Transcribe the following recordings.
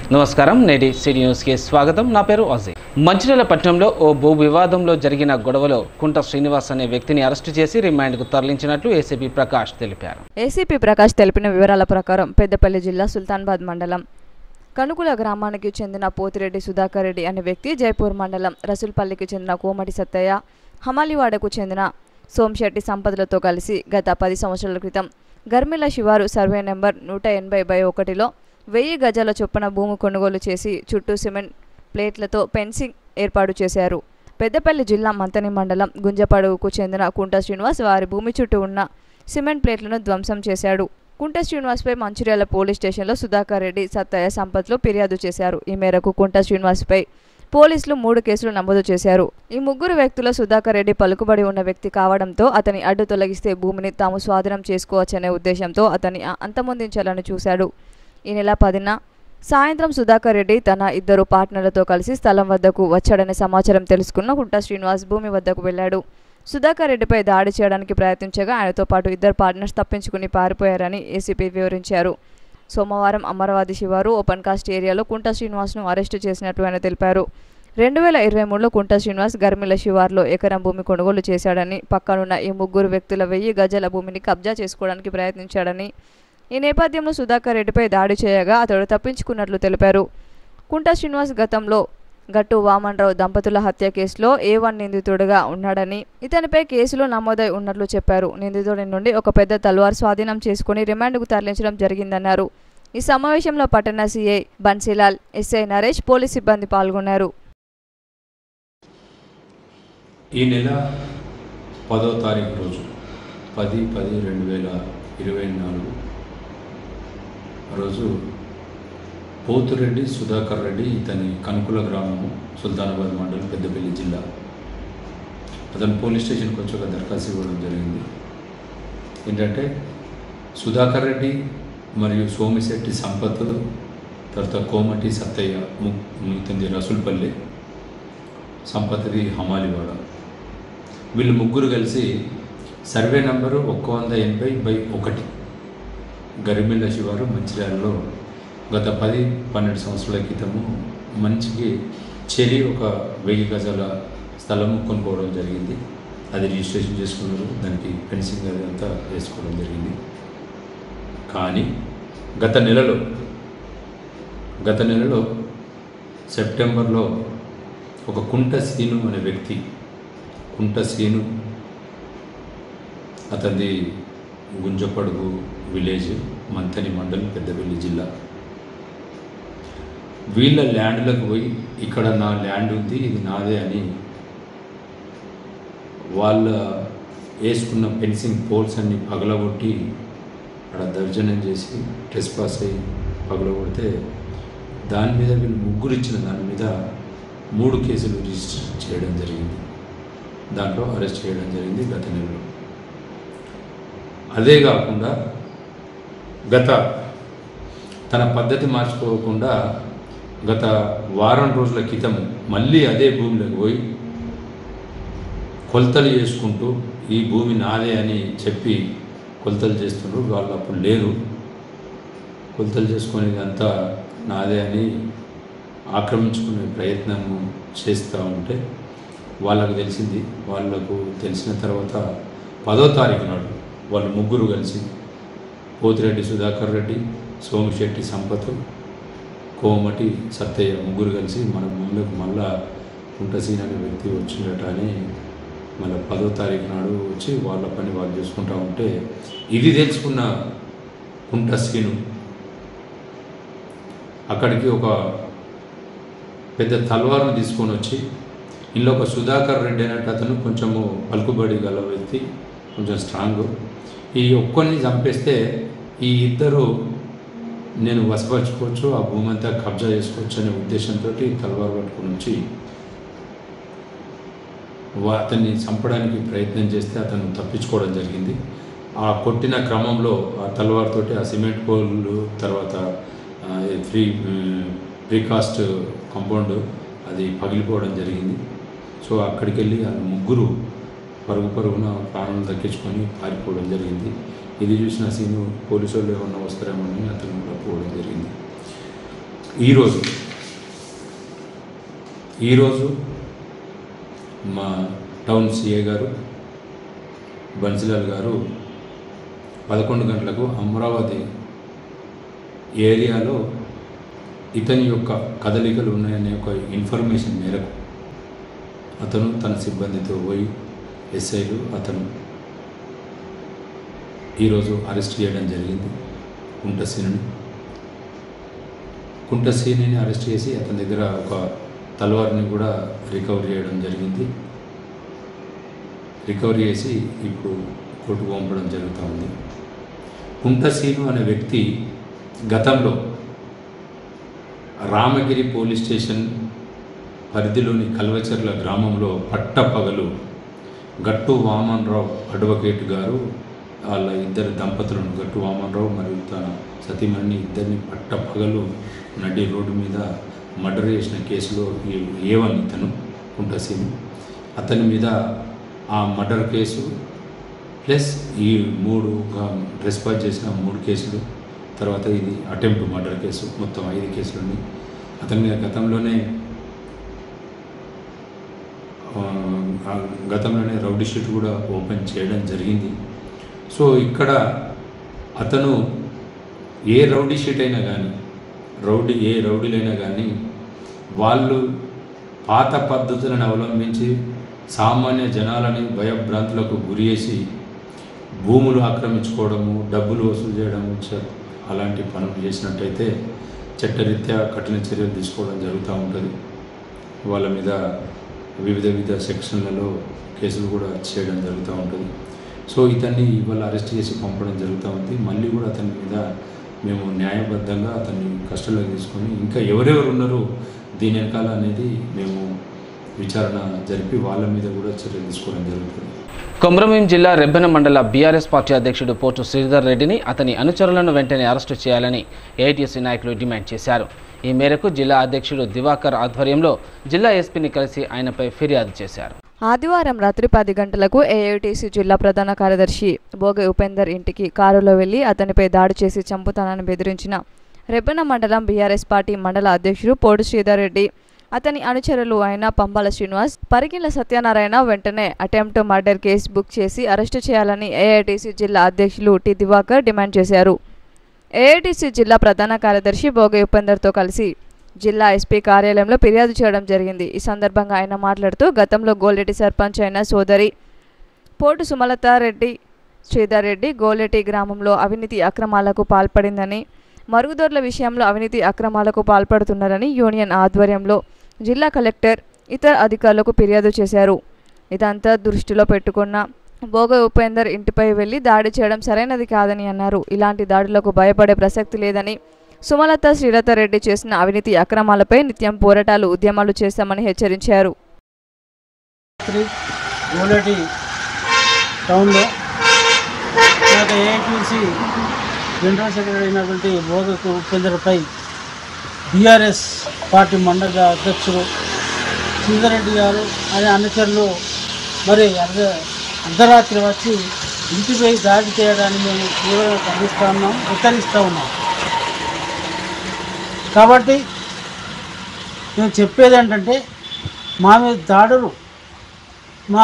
నమస్కారం నేటి సిటీ న్యూస్కి స్వాగతం నా పేరు అజయ్ మంచిర్యాల పట్టణంలో ఓ భూ వివాదంలో జరిగిన గొడవలో కుంట శ్రీనివాస్ అనే వ్యక్తిని అరెస్టు చేసి రిమాండ్కు తరలించినట్లు ఏసీపీ ప్రకాష్ తెలిపారు ఏసీపీ ప్రకాష్ తెలిపిన వివరాల ప్రకారం పెద్దపల్లి జిల్లా సుల్తాన్బాద్ మండలం కనుకుల గ్రామానికి చెందిన పోతిరెడ్డి సుధాకర్ రెడ్డి అనే వ్యక్తి జైపూర్ మండలం రసూల్పల్లికి చెందిన కోమటి సత్తయ్య హమాలివాడకు చెందిన సోమశెట్టి సంపదలతో కలిసి గత పది సంవత్సరాల క్రితం గర్మిల శివారు సర్వే నెంబర్ నూట ఎనభై బై ఒకటిలో వెయ్యి గజాల చొప్పున భూమి కొనుగోలు చేసి చుట్టూ సిమెంట్ ప్లేట్లతో ఫెన్సింగ్ ఏర్పాటు చేశారు పెద్దపల్లి జిల్లా మంతని మండలం గుంజపడుగుకు చెందిన కుంట శ్రీనివాస్ వారి భూమి చుట్టూ ఉన్న సిమెంట్ ప్లేట్లను ధ్వంసం చేశాడు కుంట శ్రీనివాస్పై మంచిర్యాల పోలీస్ స్టేషన్లో సుధాకర్ రెడ్డి సత్తయ్య సంపత్లో ఫిర్యాదు చేశారు ఈ మేరకు కుంట శ్రీనివాస్పై పోలీసులు మూడు కేసులు నమోదు చేశారు ఈ ముగ్గురు వ్యక్తుల సుధాకర్ రెడ్డి పలుకుబడి ఉన్న వ్యక్తి కావడంతో అతని అడ్డు తొలగిస్తే భూమిని తాము స్వాధీనం చేసుకోవచ్చనే ఉద్దేశంతో అతన్ని అ- అంతమొందించాలని చూశాడు ఈ నెల పదిన సాయంత్రం సుధాకర్ రెడ్డి తన ఇద్దరు పార్ట్నర్లతో కలిసి స్థలం వద్దకు వచ్చాడనే సమాచారం తెలుసుకున్న కుంట శ్రీనివాస్ భూమి వద్దకు వెళ్ళాడు సుధాకర్ రెడ్డిపై దాడి చేయడానికి ప్రయత్నించగా ఆయనతో పాటు ఇద్దరు పార్ట్నర్స్ తప్పించుకుని పారిపోయారని ఏసీపీ వివరించారు సోమవారం అమరావతి శివారు ఓపెన్ కాస్ట్ ఏరియాలో కుంట శ్రీనివాస్ను అరెస్టు చేసినట్టు ఆయన తెలిపారు రెండు వేల ఇరవై మూడులో కుంట శ్రీనివాస్ గర్మిల శివార్లో ఎకరం భూమి కొనుగోలు చేశాడని పక్కనున్న ఈ ముగ్గురు వ్యక్తుల వెయ్యి గజాల భూమిని కబ్జా చేసుకోవడానికి ప్రయత్నించాడని ఈ నేపథ్యంలో సుధాకర్ రెడ్డిపై దాడి చేయగా అతడు తప్పించుకున్నట్లు తెలిపారు కుంట శ్రీనివాస్ గతంలో గట్టు వామన్రావు దంపతుల హత్య కేసులో ఏ వన్ నిందితుడిగా ఉన్నాడని ఇతనిపై కేసులు నమోదై ఉన్నట్లు చెప్పారు నిందితుడి నుండి ఒక పెద్ద తల్వార్ స్వాధీనం చేసుకుని రిమాండ్కు తరలించడం జరిగిందన్నారు ఈ సమావేశంలో పట్టణ CI Bansilal SI Naresh police సిబ్బంది పాల్గొన్నారు ఈ నెల పదో తారీఖు రోజు పది పది రెండు వేల ఇరవై నాలుగు రోజు పోతురెడ్డి సుధాకర్ రెడ్డి ఇతని కనుకుల గ్రామము సుల్తానాబాద్ మండలం పెద్దపల్లి జిల్లా అతను పోలీస్ స్టేషన్కి వచ్చి ఒక దరఖాస్తు ఇవ్వడం జరిగింది ఏంటంటే సుధాకర్ రెడ్డి మరియు సోమిశెట్టి సంపత్ తర్వాత కోమటి సత్తయ్య ము ఇతని రసూల్పల్లి సంపత్తి హమాలివాడ వీళ్ళు ముగ్గురు కలిసి సర్వే నంబరు ఒక్క వంద ఎనభై బై ఒకటి గరిమిల్ల శివారు మంచిర్యాలలో గత పది పన్నెండు సంవత్సరాల క్రితము మంచికి చెరి ఒక వెయ్యి గజాల స్థలం కొనుక్కోవడం జరిగింది అది రిజిస్ట్రేషన్ చేసుకున్నారు దానికి ఫెన్సింగ్ అది అంతా వేసుకోవడం జరిగింది కానీ గత నెలలో గత నెలలో సెప్టెంబర్లో ఒక కుంట సీను అనే వ్యక్తి కుంట సీను అతనిది గుంజపడుగు విలేజ్ మంతని మండలం పెద్దపల్లి జిల్లా వీళ్ళ ల్యాండ్లకు పోయి ఇక్కడ నా ల్యాండ్ ఉంది ఇది నాదే అని వాళ్ళ వేసుకున్న ఫెన్సింగ్ పోల్స్ అన్ని పగలగొట్టి అక్కడ దర్శనం చేసి ట్రెస్ పాస్ అయ్యి పగలగొడితే దాని మీద వీళ్ళు ముగ్గురు ఇచ్చిన దాని మీద మూడు కేసులు రిజిస్టర్ చేయడం జరిగింది దాంట్లో అరెస్ట్ చేయడం జరిగింది గత నెలలో అదే కాకుండా గత తన పద్ధతి మార్చుకోకుండా గత వారం రోజుల క్రితం మళ్ళీ అదే భూమిలోకి పోయి కొలతలు చేసుకుంటూ ఈ భూమి నాదే అని చెప్పి కొలతలు చేస్తున్నారు వాళ్ళు అప్పుడు లేరు కొలతలు చేసుకునేది అంతా నాదే అని ఆక్రమించుకునే ప్రయత్నం చేస్తూ ఉంటే వాళ్ళకు తెలిసింది వాళ్ళకు తెలిసిన తర్వాత పదో తారీఖు నాడు వాళ్ళు ముగ్గురు కలిసి పోతిరెడ్డి సుధాకర్ రెడ్డి సోమిశెట్టి సంపత్ కోమటి సత్తయ్య ముగ్గురు కలిసి మన భూమిలోకి మళ్ళా కుంటసీన్ అనే వ్యక్తి వచ్చిండట అని మళ్ళీ పదో తారీఖు నాడు వచ్చి వాళ్ళ పని వాళ్ళు చేసుకుంటూ ఉంటే ఇది తెలుసుకున్న కుంటసీను అక్కడికి ఒక పెద్ద తల్వార్ను తీసుకొని వచ్చి ఇంట్లో ఒక సుధాకర్ రెడ్డి అనేట అతను కొంచెము పలుకుబడి గల వ్యక్తి కొంచెం స్ట్రాంగ్ ఈ ఒక్కరిని చంపేస్తే ఈ ఇద్దరు నేను వసపరచుకోవచ్చు ఆ భూమి అంతా కబ్జా చేసుకోవచ్చు అనే ఉద్దేశంతో తలవారు పట్టుకుని వచ్చి వా- అతన్ని చంపడానికి ప్రయత్నం చేస్తే అతను తప్పించుకోవడం జరిగింది ఆ కొట్టిన క్రమంలో ఆ తలవారుతోటి ఆ సిమెంట్ పోల్లు తర్వాత ఆ, ఈ ఫ్రీ ప్రీకాస్ట్ కాంపౌండ్ అది పగిలిపోవడం జరిగింది సో అక్కడికి వెళ్ళి ఆ ముగ్గురు పరుగు పరుగున ప్రాణాలు దక్కించుకొని పారిపోవడం జరిగింది ఇది చూసిన సీను పోలీసు వాళ్ళు ఏమన్నా వస్తారేమో అని అతను కూడా పోవడం జరిగింది ఈరోజు ఈరోజు మా టౌన్ సిఏ గారు బన్సిలాల్ గారు పదకొండు గంటలకు అమరావతి ఏరియాలో ఇతని యొక్క కదలికలు ఉన్నాయనే ఒక ఇన్ఫర్మేషన్ మేరకు అతను తన సిబ్బందితో పోయి ఎస్ఐలు అతను ఈరోజు అరెస్ట్ చేయడం జరిగింది కుంటసీనుని కుంటసీనిని అరెస్ట్ చేసి అతని దగ్గర ఒక తలవార్ని కూడా రికవర్ చేయడం జరిగింది రికవరీ చేసి ఇప్పుడు కోర్టుకు పంపడం జరుగుతూ ఉంది కుంటసీను అనే వ్యక్తి గతంలో రామగిరి పోలీస్ స్టేషన్ పరిధిలోని కల్వచర్ల గ్రామంలో పట్టపగలు గట్టు వామన్రావు అడ్వకేట్ గారు వాళ్ళ ఇద్దరు దంపతులను గట్టు వామన్రావు మరియు తన సతీమణిని ఇద్దరిని పట్టపగలు నడి రోడ్డు మీద మర్డర్ చేసిన కేసులో ఈ ఏవన్ ఇతను కుంటసీను అతని మీద ఆ మర్డర్ కేసు ప్లస్ ఈ మూడు రెస్పాన్స్ చేసిన మూడు కేసులు తర్వాత ఇది అటెంప్ట్ మర్డర్ కేసు మొత్తం ఐదు కేసులని అతని మీద గతంలోనే ఆ, ఆ గతంలోనే రౌడీ షీట్ కూడా ఓపెన్ చేయడం జరిగింది సో ఇక్కడ అతను ఏ రౌడీ షీట్ అయినా కానీ రౌడీ ఏ రౌడీలైనా కానీ వాళ్ళు పాత పద్ధతులను అవలంబించి సామాన్య జనాలని భయభ్రాంతులకు గురి చేసి భూములు ఆక్రమించుకోవడము డబ్బులు వసూలు చేయడము చ- అలాంటి పనులు చేసినట్టయితే చట్టరీత్యా కఠిన చర్యలు తీసుకోవడం జరుగుతూ ఉంటుంది వాళ్ళ మీద వివిధ వివిధ సెక్షన్లలో కేసులు కూడా చేయడం జరుగుతూ ఉంటుంది సో ఇతన్ని ఇవాళ అరెస్ట్ చేసి పంపడం జరుగుతూ ఉంది మళ్ళీ కూడా అతని మీద మేము న్యాయబద్ధంగా అతన్ని కస్టడీలోకి తీసుకొని ఇంకా ఎవరెవరు ఉన్నారో దీని వెనకాల అనేది మేము విచారణ జరిపి వాళ్ళ మీద కూడా చర్యలు తీసుకోవడం జరుగుతుంది కొమరంభీం జిల్లా రెబ్బెన మండల బీఆర్ఎస్ పార్టీ అధ్యక్షుడు పోటు శ్రీధర్ రెడ్డిని అతని అనుచరులను వెంటనే అరెస్టు చేయాలని ఏఐటీసీ నాయకులు డిమాండ్ చేశారు ఈ మేరకు జిల్లా అధ్యక్షుడు దివాకర్ ఆధ్వర్యంలో జిల్లా ఎస్పీని కలిసి ఆయనపై ఫిర్యాదు చేశారు ఆదివారం రాత్రి పది గంటలకు ఏఐటీసీ జిల్లా ప్రధాన కార్యదర్శి బోగ ఉపేందర్ ఇంటికి కారులో వెళ్లి అతనిపై దాడి చేసి చంపుతానని బెదిరించిన రెబ్బెన మండలం బీఆర్ఎస్ పార్టీ మండల అధ్యక్షుడు పోడు శ్రీధర్ రెడ్డి అతని అనుచరులు అయిన పంబాల శ్రీనివాస్ పరికిల సత్యనారాయణ వెంటనే అటెంప్ట్ మర్డర్ కేసు బుక్ చేసి అరెస్టు చేయాలని ఏఐటీసీ జిల్లా అధ్యక్షులు టి దివాకర్ డిమాండ్ చేశారు ఏఐటీసీ జిల్లా ప్రధాన కార్యదర్శి బోగ ఉపేందర్తో కలిసి జిల్లా ఎస్పీ కార్యాలయంలో ఫిర్యాదు చేయడం జరిగింది ఈ సందర్భంగా ఆయన మాట్లాడుతూ గతంలో గోల్రెడ్డి సర్పంచ్ అయిన సోదరి పోటు సుమలతారెడ్డి శ్రీధర్ రెడ్డి గోలెటి గ్రామంలో అవినీతి అక్రమాలకు పాల్పడిందని మరుగుదొడ్ల విషయంలో అవినీతి అక్రమాలకు పాల్పడుతున్నారని యూనియన్ ఆధ్వర్యంలో జిల్లా కలెక్టర్ ఇతర అధికారులకు ఫిర్యాదు చేశారు ఇదంతా దృష్టిలో పెట్టుకున్న భోగ ఉపేందర్ ఇంటిపై వెళ్లి దాడి చేయడం సరైనది కాదని అన్నారు ఇలాంటి దాడులకు భయపడే ప్రసక్తి లేదని సుమలత శ్రీలత రెడ్డి చేసిన అవినీతి అక్రమాలపై నిత్యం పోరాటాలు ఉద్యమాలు చేస్తామని హెచ్చరించారు రాత్రి గోలటి టౌన్లో నాకు ఏఐటీసీ జనరల్ సెక్రటరీ అయినటువంటి భోగకు ఉపేంద్రపై బీఆర్ఎస్ పార్టీ మండల అధ్యక్షులు శ్రీధరెడ్డి గారు అనే అనుచరులు మరి అర్ధ అర్ధరాత్రి వచ్చి ఇంటిపై దాడి చేయడాన్ని మేము తీవ్రంగా ఖండిస్తూ ఉన్నాం హెచ్చరిస్తూ ఉన్నాం కాబట్టి మేము చెప్పేది ఏంటంటే మా మీద దాడులు మా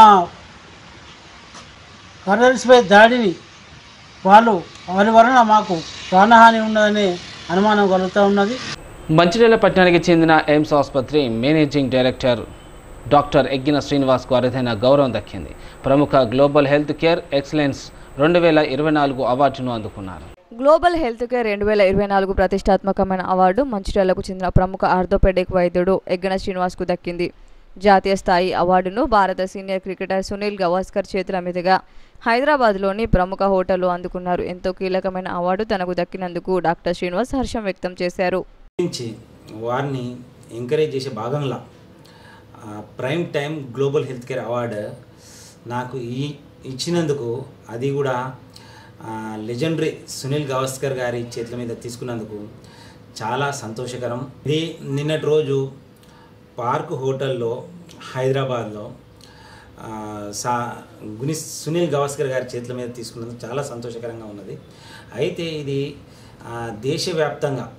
కర్నల్స్పై దాడిని వాళ్ళు వారి వలన మాకు ప్రాణహాని ఉన్నదనే అనుమానం కలుగుతూ ఉన్నది మంచిర్యాల పట్టణానికి చెందిన ఎయిమ్స్ ఆసుపత్రి మేనేజింగ్ డైరెక్టర్ డాక్టర్ ఎగ్గిన శ్రీనివాస్కు అరుదైన గౌరవం దక్కింది ప్రముఖ గ్లోబల్ హెల్త్ కేర్ ఎక్సలెన్స్ రెండు వేల ఇరవై నాలుగు అవార్డును అందుకున్నారు గ్లోబల్ హెల్త్ కేర్ రెండు వేల ఇరవై నాలుగు ప్రతిష్టాత్మకమైన అవార్డు మంచిర్యాలకు చెందిన ప్రముఖ ఆర్థోపెడిక్ వైద్యుడు ఎగ్గన శ్రీనివాస్కు దక్కింది జాతీయ స్థాయి అవార్డును భారత సీనియర్ క్రికెటర్ సునీల్ గవాస్కర్ చేతుల మీదుగా హైదరాబాద్లోని ప్రముఖ హోటల్లో అందుకున్నారు ఎంతో కీలకమైన అవార్డు తనకు దక్కినందుకు డాక్టర్ శ్రీనివాస్ హర్షం వ్యక్తం చేశారు నుంచి వారిని ఎంకరేజ్ చేసే భాగంలో ఆ, prime time global health care award నాకు ఈ ఇచ్చినందుకు అది కూడా ఆ, లెజెండరీ సునీల్ గవాస్కర్ గారి చేతుల మీద తీసుకున్నందుకు చాలా సంతోషకరం ఇది నిన్నటి రోజు పార్క్ హోటల్లో హైదరాబాద్లో ఆ, సా గుని సునీల్ గవాస్కర్ గారి చేతుల మీద తీసుకున్నందుకు చాలా సంతోషకరంగా ఉన్నది అయితే ఇది ఆ, దేశవ్యాప్తంగా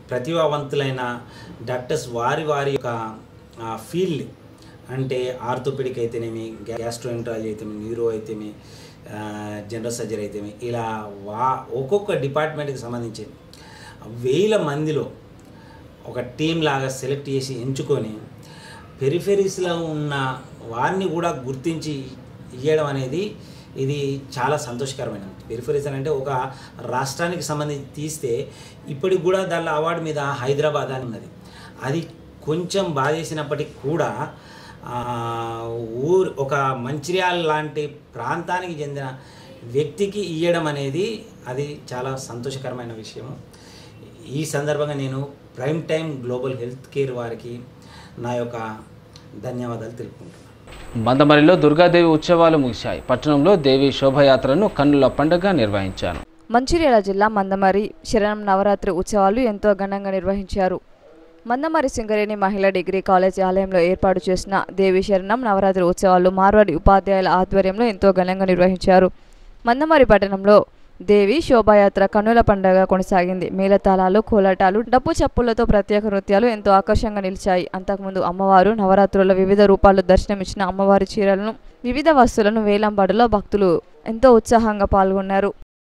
ప్రతిభావంతులైన డాక్టర్స్ వారి వారి యొక్క ఫీల్డ్ అంటే ఆర్థోపెడిక్ అయితేనేమి గ్యాస్ట్రోఎంట్రాలజీ అయితేమి న్యూరో అయితేమి ఆ, జనరల్ సర్జరీ అయితేమి ఇలా వా ఒక్కొక్క డిపార్ట్మెంట్కి సంబంధించి వేల మందిలో ఒక టీం లాగా సెలెక్ట్ చేసి ఎంచుకొని పెరిఫెరీస్లో ఉన్న వారిని కూడా గుర్తించి ఇవ్వడం అనేది ఇది చాలా సంతోషకరమైన పెరిఫెరీస్ అని అంటే ఒక రాష్ట్రానికి సంబంధించి తీస్తే ఇప్పటికి కూడా దాని అవార్డు మీద హైదరాబాద్ అని ఉన్నది అది కొంచెం బాధేసినప్పటికీ కూడా ఆ, ఊరు ఒక మంచిర్యాల లాంటి ప్రాంతానికి చెందిన వ్యక్తికి ఇవ్వడం అనేది అది చాలా సంతోషకరమైన విషయము ఈ సందర్భంగా నేను prime time global health care వారికి నా యొక్క ధన్యవాదాలు తెలుపుకుంటున్నాను మందమరిలో దుర్గాదేవి ఉత్సవాలు ముగిశాయి పట్టణంలో దేవి శోభయాత్రను కన్నుల పండుగ నిర్వహించారు మంచిర్యాల జిల్లా మందమరి శరణం నవరాత్రి ఉత్సవాలు ఎంతో ఘనంగా నిర్వహించారు మందమరి సింగరేణి మహిళా డిగ్రీ కాలేజ్ ఆలయంలో ఏర్పాటు చేసిన దేవి శరణం నవరాత్రి ఉత్సవాలు మార్వాడి ఉపాధ్యాయుల ఆధ్వర్యంలో ఎంతో ఘనంగా నిర్వహించారు మందమరి పట్టణంలో దేవి శోభాయాత్ర కన్నుల పండుగ కొనసాగింది మేళతాళాలు కోలాటాలు డప్పు చప్పులతో ప్రత్యేక నృత్యాలు ఎంతో ఆకర్షంగా నిలిచాయి అంతకుముందు అమ్మవారు నవరాత్రుల వివిధ రూపాల్లో దర్శనమిచ్చిన అమ్మవారి చీరలను వివిధ వస్తువులను వేలంపాటలో భక్తులు ఎంతో ఉత్సాహంగా పాల్గొన్నారు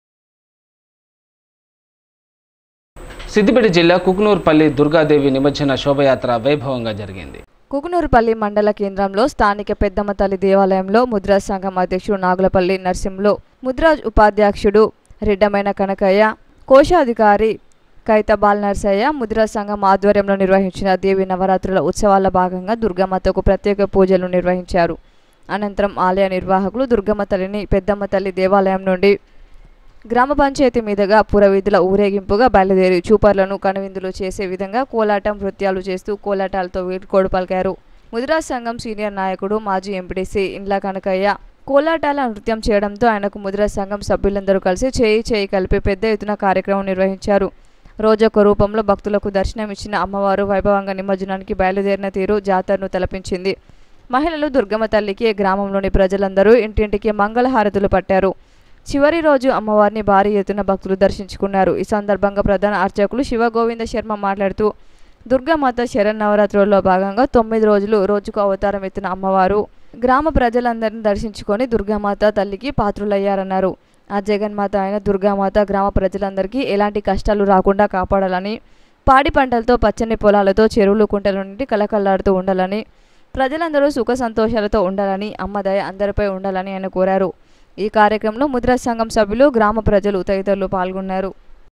సిద్దిపేట జిల్లా కుకునూరుపల్లి దుర్గాదేవి నిమజ్జన శోభయాత్ర వైభవంగా జరిగింది కుకునూరుపల్లి మండల కేంద్రంలో స్థానిక పెద్దమ్మ తల్లి దేవాలయంలో ముద్రా సంఘం అధ్యక్షుడు నాగులపల్లి నర్సింహులు ముద్రాజ్ ఉపాధ్యక్షుడు రెడ్డమైన కనకయ్య కోశాధికారి కైతబాల్ నర్సయ్య ముద్రా సంఘం ఆధ్వర్యంలో నిర్వహించిన దేవి నవరాత్రుల ఉత్సవాల భాగంగా దుర్గమ్మతకు ప్రత్యేక పూజలు నిర్వహించారు అనంతరం ఆలయ నిర్వాహకులు దుర్గమ్మ తల్లిని పెద్దమ్మ తల్లి దేవాలయం నుండి గ్రామ పంచాయతీ మీదుగా పురవీధుల ఊరేగింపుగా బయలుదేరి చూపర్లను కనువిందులు చేసే విధంగా కోలాటం నృత్యాలు చేస్తూ కోలాటాలతో వీడ్కోడు పలికారు ముదిరా సంఘం సీనియర్ నాయకుడు మాజీ ఎంపీటీసీ ఇండ్ల కనకయ్య కోలాటాల నృత్యం చేయడంతో ఆయనకు ముదిరా సంఘం సభ్యులందరూ కలిసి చేయి చేయి కలిపి పెద్ద ఎత్తున కార్యక్రమం నిర్వహించారు రోజొక రూపంలో భక్తులకు దర్శనమిచ్చిన అమ్మవారు వైభవంగా నిమజ్జనానికి బయలుదేరిన తీరు జాతరను తలపించింది మహిళలు దుర్గమ్మ తల్లికి గ్రామంలోని ప్రజలందరూ ఇంటింటికి మంగళహారతులు పట్టారు చివరి రోజు అమ్మవారిని భారీ ఎత్తున భక్తులు దర్శించుకున్నారు ఈ సందర్భంగా ప్రధాన అర్చకులు శివగోవింద శర్మ మాట్లాడుతూ దుర్గామాత శరణ్ నవరాత్రుల్లో భాగంగా తొమ్మిది రోజులు రోజుకు అవతారం ఎత్తిన అమ్మవారు గ్రామ ప్రజలందరినీ దర్శించుకొని దుర్గామాత తల్లికి పాత్రులయ్యారన్నారు ఆ జగన్మాత అయిన దుర్గామాత గ్రామ ప్రజలందరికీ ఎలాంటి కష్టాలు రాకుండా కాపాడాలని పాడి పంటలతో పచ్చని పొలాలతో చెరువులు కుంటల నుండి కలకల్లాడుతూ ఉండాలని ప్రజలందరూ సుఖ సంతోషాలతో ఉండాలని అమ్మ దయ అందరిపై ఉండాలని ఆయన కోరారు ఈ కార్యక్రమంలో ముద్రా సంఘం సభ్యులు గ్రామ ప్రజలు తదితరులు పాల్గొన్నారు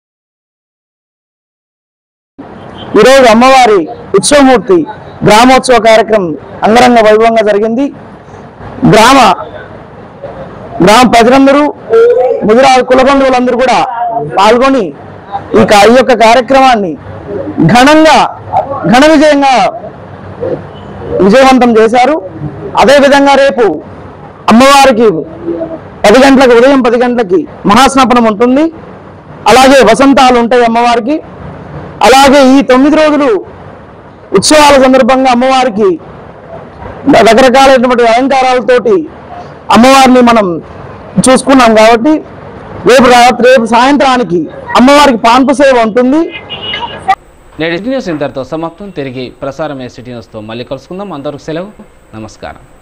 ఈరోజు అమ్మవారి ఉత్సవమూర్తి గ్రామోత్సవ కార్యక్రమం అంగరంగ వైభవంగా జరిగింది గ్రామ గ్రామ ప్రజలందరూ ముదిరా కుల బంధువులందరూ కూడా పాల్గొని ఈ కా- ఈ యొక్క కార్యక్రమాన్ని ఘనంగా ఘన విజయంగా విజయవంతం చేశారు అదేవిధంగా రేపు అమ్మవారికి పది గంటలకు ఉదయం పది గంటలకి మహాస్నాపనం ఉంటుంది అలాగే వసంతాలు ఉంటాయి అమ్మవారికి అలాగే ఈ తొమ్మిది రోజులు ఉత్సవాల సందర్భంగా అమ్మవారికి రకరకాలైనటువంటి అలంకారాలతోటి అమ్మవారిని మనం చూసుకున్నాం కాబట్టి రేపు రాత్రి రేపు సాయంత్రానికి అమ్మవారికి పాన్పు సేవ ఉంటుంది నేటి సిటీ న్యూస్ ఇంతటితో సమాప్తం తిరిగి ప్రసారం సిటీ న్యూస్తో మళ్ళీ కలుసుకుందాం అందరికి సెలవు నమస్కారం